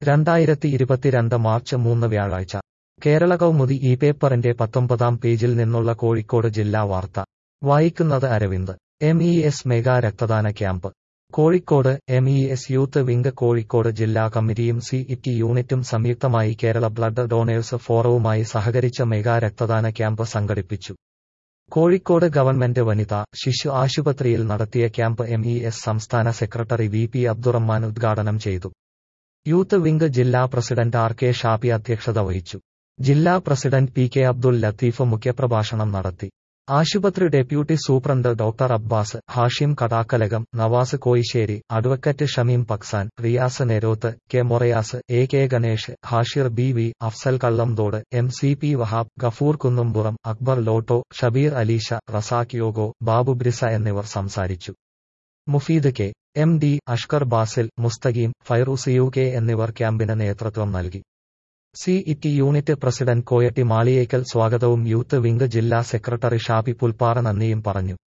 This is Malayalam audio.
രണ്ടായിരത്തി ഇരുപത്തിരണ്ട് മാർച്ച് മൂന്ന് വ്യാഴാഴ്ച കേരള കൗമുദി ഈ പേപ്പറിന്റെ പത്തൊമ്പതാം പേജിൽ നിന്നുള്ള കോഴിക്കോട് ജില്ലാ വാർത്ത വായിക്കുന്നത് Aravind M E S mega രക്തദാന camp Kozhikode M E S youth wing Kozhikode ജില്ലാ കമ്മിറ്റിയും സി ഇറ്റി യൂണിറ്റും സംയുക്തമായി കേരള ബ്ലഡ് ഡോണേഴ്സ് ഫോറവുമായി സഹകരിച്ച മെഗാ രക്തദാന ക്യാമ്പ് സംഘടിപ്പിച്ചു കോഴിക്കോട് ഗവൺമെന്റ് വനിതാ ശിശു ആശുപത്രിയിൽ നടത്തിയ ക്യാമ്പ് എം ഇ എസ് സംസ്ഥാന സെക്രട്ടറി വി പി അബ്ദുറഹ്മാൻ ഉദ്ഘാടനം ചെയ്തു യൂത്ത് വിംഗ് ജില്ലാ പ്രസിഡന്റ് ആർ കെ ഷാപ്പി അധ്യക്ഷത വഹിച്ചു ജില്ലാ president P K Abdul Latheef മുഖ്യപ്രഭാഷണം നടത്തി ആശുപത്രി deputy superintendent doctor Abbas Hashim Kadakkalakam Navas Koyissery advocate Shameem പക്സാൻ റിയാസ് നെരോത്ത് കെ മൊറയാസ് A K Ganesh Hashir B V Afsal Kallamthode M C P Wahab Gafoor Kunnumpuram Akbar ലോട്ടോ ഷബീർ അലീഷ റസാഖ് യോഗോ ബാബു ബ്രിസ എന്നിവർ സംസാരിച്ചു Mufeed K M D Ashkar Basil Musthaqeem Fairoos U K എന്നിവർ ക്യാമ്പിന് നേതൃത്വം നൽകി സി ഇറ്റി യൂണിറ്റ് പ്രസിഡന്റ് കോയട്ടി മാളിയേക്കൽ സ്വാഗതവും യൂത്ത് വിംഗ് ജില്ലാ സെക്രട്ടറി ഷാബി പുൽപ്പാറ നന്ദിയും പറഞ്ഞു